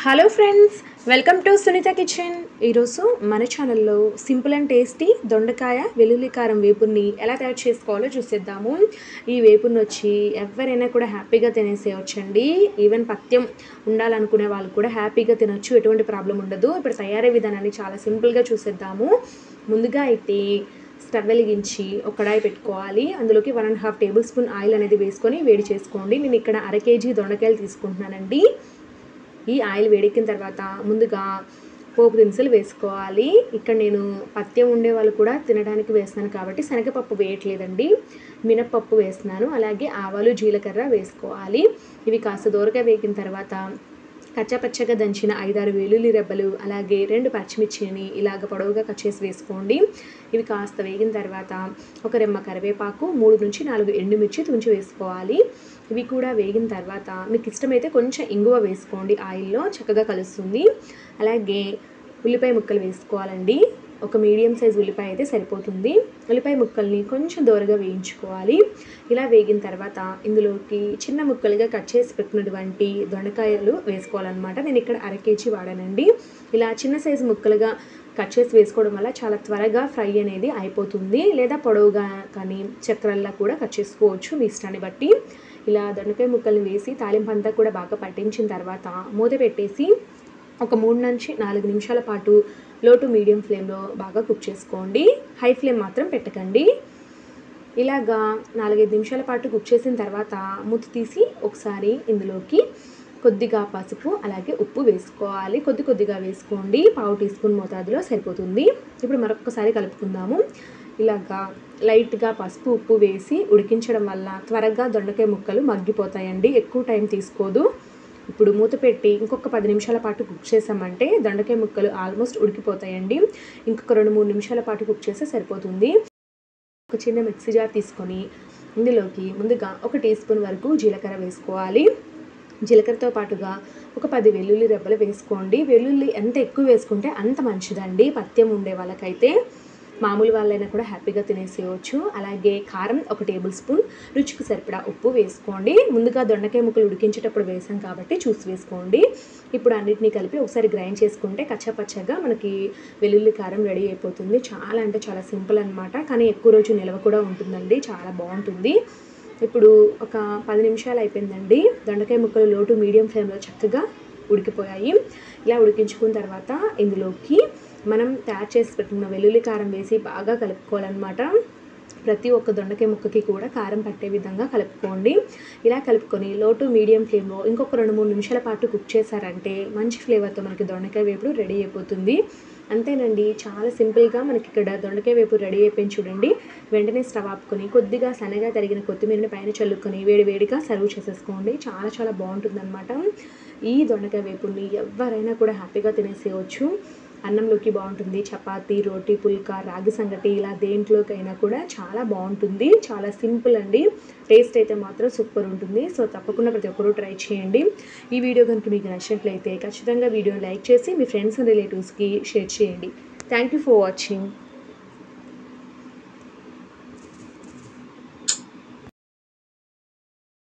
hello friends welcome to Sunitha kitchen ఈరోజు మన ఛానల్లో సింపుల్ అండ్ టేస్టీ దొండకాయ వెల్లుల్లి కారం వేపుని ఎలా తయారు చేసుకోవాలో చూసేద్దాము ఈ వేపుని వచ్చి ఎవరైనా కూడా హ్యాపీగా తినేసేయచ్చండి ఈవెన్ పథ్యం ఉండాలనుకునే వాళ్ళు కూడా హ్యాపీగా తినొచ్చు ఎటువంటి ప్రాబ్లం ఉండదు ఇప్పుడు తయారీ విధానాన్ని చాలా సింపుల్గా చూసేద్దాము ముందుగా అయితే స్టవ్ వెలిగించి ఒక కడాయి పెట్టుకోవాలి అందులోకి one and half tablespoon oil అనేది వేసుకొని వేడి చేసుకోండి నేను ఇక్కడ అర కేజీ దొండకాయలు తీసుకుంటున్నానండి ఈ ఆయిల్ వేడెక్కిన తర్వాత ముందుగా పోపు దినుసులు వేసుకోవాలి ఇక్కడ నేను పత్యం ఉండే వాళ్ళు కూడా తినడానికి వేస్తున్నాను కాబట్టి శనగపప్పు వేయట్లేదండి మినప్పప్పు వేస్తున్నాను అలాగే ఆవాలు జీలకర్ర వేసుకోవాలి ఇవి కాస్త దూరగా వేగిన తర్వాత కచ్చపచ్చగా దంచిన ఐదారు వెల్లుల్లి రెబ్బలు అలాగే రెండు పచ్చిమిర్చిని ఇలాగ పొడవుగా కట్ చేసి వేసుకోండి ఇవి కాస్త వేగిన తర్వాత ఒక రెమ్మ కరివేపాకు మూడు నుంచి నాలుగు ఎండుమిర్చి తుంచి వేసుకోవాలి ఇవి కూడా వేగిన తర్వాత మీకు ఇష్టమైతే కొంచెం ఇంగువ వేసుకోండి ఆయిల్లో చక్కగా కలుస్తుంది అలాగే ఉల్లిపాయ ముక్కలు వేసుకోవాలండి ఒక మీడియం సైజ్ ఉల్లిపాయ అయితే సరిపోతుంది ఉల్లిపాయ ముక్కల్ని కొంచెం దూరగా వేయించుకోవాలి ఇలా వేగిన తర్వాత ఇందులోకి చిన్న ముక్కలుగా కట్ చేసి పెట్టినటువంటి దొండకాయలు వేసుకోవాలన్నమాట నేను ఇక్కడ అర కేజీ వాడానండి ఇలా చిన్న సైజు ముక్కలుగా కట్ చేసి వేసుకోవడం వల్ల చాలా త్వరగా ఫ్రై అనేది అయిపోతుంది లేదా పొడవుగా కానీ చక్రల్లా కూడా కట్ చేసుకోవచ్చు మీ ఇష్టాన్ని బట్టి ఇలా దొండకాయ ముక్కల్ని వేసి తాలింపు అంతా కూడా బాగా పట్టించిన తర్వాత మూత పెట్టేసి ఒక మూడు నుంచి నాలుగు నిమిషాల పాటు లో టు మీడియం ఫ్లేమ్లో బాగా కుక్ చేసుకోండి హై ఫ్లేమ్ మాత్రం పెట్టకండి ఇలాగా నాలుగైదు నిమిషాల పాటు కుక్ చేసిన తర్వాత మూత తీసి ఒకసారి ఇందులోకి కొద్దిగా పసుపు అలాగే ఉప్పు వేసుకోవాలి కొద్ది కొద్దిగా వేసుకోండి పావు టీ స్పూన్ మోతాదులో సరిపోతుంది ఇప్పుడు మరొకసారి కలుపుకుందాము ఇలాగా లైట్గా పసుపు ఉప్పు వేసి ఉడికించడం వల్ల త్వరగా దొండకాయ ముక్కలు మగ్గిపోతాయండి ఎక్కువ టైం తీసుకోదు ఇప్పుడు మూత పెట్టి ఇంకొక పది నిమిషాల పాటు కుక్ చేసామంటే దొండకాయ ముక్కలు ఆల్మోస్ట్ ఉడికిపోతాయండి ఇంకొక రెండు మూడు నిమిషాల పాటు కుక్ చేస్తే సరిపోతుంది ఒక చిన్న మిక్సీ జార్ తీసుకొని ఇందులోకి ముందుగా ఒక టీ స్పూన్ వరకు జీలకర్ర వేసుకోవాలి జీలకర్రతో పాటుగా ఒక పది వెల్లుల్లి రెబ్బలు వేసుకోండి వెల్లుల్లి ఎంత ఎక్కువ వేసుకుంటే అంత మంచిదండి పథ్యం ఉండే వాళ్ళకైతే మామూలు వాళ్ళైనా కూడా హ్యాపీగా తినేసేయచ్చు అలాగే కారం ఒక టేబుల్ స్పూన్ రుచికి సరిపడా ఉప్పు వేసుకోండి ముందుగా దొండకాయ ముక్కలు ఉడికించేటప్పుడు వేసాం కాబట్టి చూసి వేసుకోండి ఇప్పుడు అన్నిటినీ కలిపి ఒకసారి గ్రైండ్ చేసుకుంటే కచ్చపచ్చగా మనకి వెల్లుల్లి కారం రెడీ అయిపోతుంది చాలా అంటే చాలా సింపుల్ అనమాట కానీ ఎక్కువ రోజు నిల్వ కూడా ఉంటుందండి చాలా బాగుంటుంది ఇప్పుడు ఒక పది నిమిషాలు అయిపోయిందండి దొండకాయ ముక్కలు లోటు మీడియం ఫ్లేమ్లో చక్కగా ఉడికిపోయాయి ఇలా ఉడికించుకున్న తర్వాత ఇందులోకి మనం తయారు చేసి పెట్టుకున్న వెల్లుల్లి కారం వేసి బాగా కలుపుకోవాలన్నమాట ప్రతి ఒక్క దొండకాయ ముక్కకి కూడా కారం పట్టే విధంగా కలుపుకోండి ఇలా కలుపుకొని లో టు మీడియం ఫ్లేమ్లో ఇంకొక రెండు మూడు నిమిషాల పాటు కుక్ చేశారంటే మంచి ఫ్లేవర్తో మనకి దొండకాయ వేపుడు రెడీ అయిపోతుంది అంతేనండి చాలా సింపుల్గా మనకి ఇక్కడ దొండకాయ వేపుడు రెడీ అయిపోయింది చూడండి వెంటనే స్టవ్ ఆపుకొని కొద్దిగా సన్నగా తరిగిన కొత్తిమీరని పైన చల్లుకొని వేడి వేడిగా సర్వ్ చేసేసుకోండి చాలా చాలా బాగుంటుంది ఈ దొండకాయ వేపుడిని ఎవరైనా కూడా హ్యాపీగా తినేసేయచ్చు అన్నంలోకి బాగుంటుంది చపాతి రోటీ పుల్కా రాగి సంగటి ఇలా దేంట్లోకైనా కూడా చాలా బాగుంటుంది చాలా సింపుల్ అండి టేస్ట్ అయితే మాత్రం సూపర్ ఉంటుంది సో తప్పకుండా ప్రతి ఒక్కరూ ట్రై చేయండి ఈ వీడియో కనుక మీకు నచ్చినట్లయితే ఖచ్చితంగా వీడియోని లైక్ చేసి మీ ఫ్రెండ్స్ అండ్ రిలేటివ్స్కి షేర్ చేయండి థ్యాంక్ యూ ఫర్ వాచింగ్